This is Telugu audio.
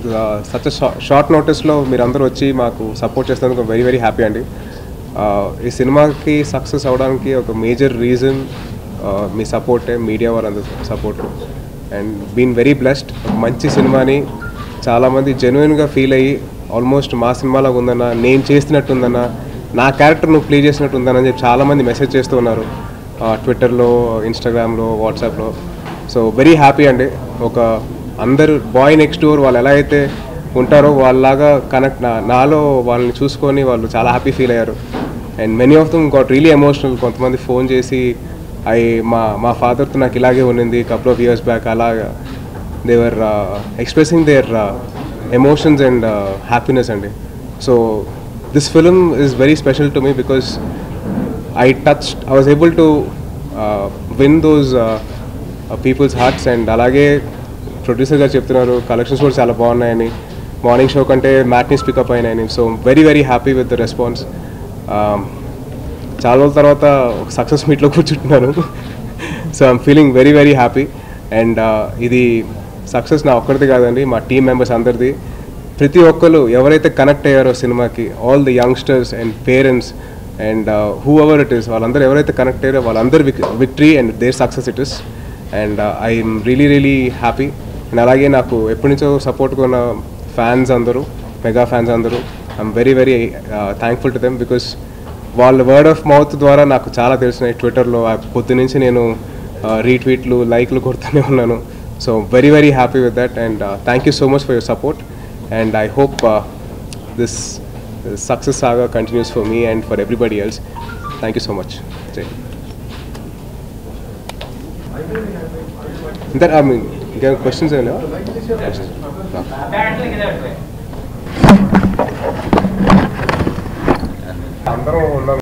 సచ్ షార్ట్ నోటీస్లో మీరు అందరూ వచ్చి మాకు సపోర్ట్ చేసినందుకు వెరీ వెరీ హ్యాపీ అండి Uh, ఈ సినిమాకి సక్సెస్ అవడానికి ఒక మేజర్ రీజన్ మీ సపోర్టే మీడియా వాళ్ళందరూ support and been very blessed మంచి సినిమాని చాలామంది జెన్యున్గా ఫీల్ అయ్యి ఆల్మోస్ట్ మా సినిమాలో ఉందన్న నేను చేస్తున్నట్టుందన్న నా క్యారెక్టర్ నువ్వు ప్లే చేసినట్టు ఉందన్న అని చెప్పి చాలామంది మెసేజ్ చేస్తూ ఉన్నారు ట్విట్టర్లో ఇన్స్టాగ్రామ్లో వాట్సాప్లో సో వెరీ హ్యాపీ అండి ఒక అందరు బాయ్ నెక్స్ట్ డోర్ వాళ్ళు ఎలా అయితే ఉంటారో వాళ్ళలాగా కనెక్ట్ నా నాలో వాళ్ళని చూసుకొని వాళ్ళు చాలా హ్యాపీ ఫీల్ అయ్యారు and many of them got really emotional కొంతమంది ఫోన్ చేసి ఐ మా మా ఫాదర్తో నాకు ఇలాగే ఉన్నింది కపుల్ ఆఫ్ ఇయర్స్ బ్యాక్ అలాగా they were expressing their emotions and happiness అండి so this film is very special to me because I touch I was able to win those peoples hearts and అలాగే ప్రొడ్యూసర్ గారు చెప్తున్నారు కలెక్షన్స్ కూడా చాలా బాగున్నాయని మార్నింగ్ షో కంటే మ్యాట్నీస్ పికప్ అయినాయని so very very happy with the response చాలా రోజుల తర్వాత ఒక సక్సెస్ మీట్లో కూర్చుంటున్నాను so I'm feeling very very happy and ఇది సక్సెస్ నా ఒక్కరిది కాదండి మా టీం మెంబర్స్ అందరిది ప్రతి ఒక్కరు ఎవరైతే కనెక్ట్ అయ్యారో సినిమాకి all the youngsters and parents and whoever it is వాళ్ళందరూ ఎవరైతే కనెక్ట్ అయ్యారో వాళ్ళందరి victory and their success it is and I'm really really happy and అలాగే నాకు ఎప్పటి నుంచో సపోర్ట్గా ఉన్న ఫ్యాన్స్ అందరూ మెగా ఫ్యాన్స్ అందరూ I'm very very thankful to them because వాళ్ళ వర్డ్ ఆఫ్ మౌత్ ద్వారా నాకు చాలా తెలిసినాయి ట్విట్టర్లో పొద్దు నుంచి నేను రీట్వీట్లు లైక్లు కొడుతూనే ఉన్నాను so very very happy with that and thank you so much for your support and I hope this success saga continues for me and for everybody else thank you so much జై ఇంత ఐ మీన్ ఇంకా క్వశ్చన్స్ ఏమైనా అందరం ఉన్నాం